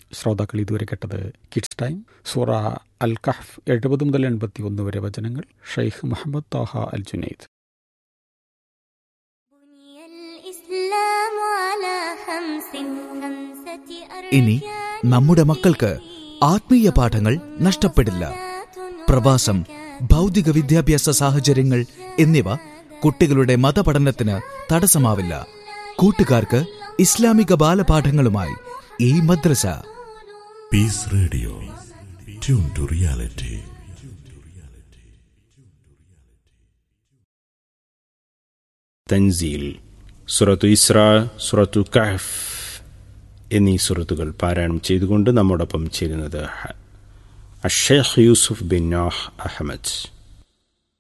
ശ്രോതാക്കൾ ഇതുവരെ കേട്ടത് കിഡ്സ് ടൈം സൂറ അൽ കഹ്ഫ് എഴുപത് മുതൽ എൺപത്തി ഒന്ന് വരെ വചനങ്ങൾ ഷെയ്ഖ് മുഹമ്മദ് താഹ അൽ ജുനൈദ് بني الإسلام على خمس خمسة ഇനി നമ്മുടെ മക്കൾക്ക് ആത്മീയ പാഠങ്ങൾ നഷ്ടപ്പെടില്ല പ്രവാസം ഭൗതിക വിദ്യാഭ്യാസ സാഹചര്യങ്ങൾ എന്നിവ കുട്ടികളുടെ മതപഠനത്തിന് തടസ്സമാവില്ല കൂട്ടുകാർക്ക് ഇസ്ലാമിക ബാലപാഠങ്ങളുമായി ഈ മദ്രസ Peace Radio. Tune to reality. തൻസീൽ സുറത്തു ഇസ്ര സുറത്തു കഹഫ് എന്നീ സുറത്തുകൾ പാരായണം ചെയ്തുകൊണ്ട് നമ്മോടൊപ്പം ചേരുന്നത് ഹ- അഷേഖ് യൂസുഫ് ബിൻ നാഹ് അഹമ്മദ്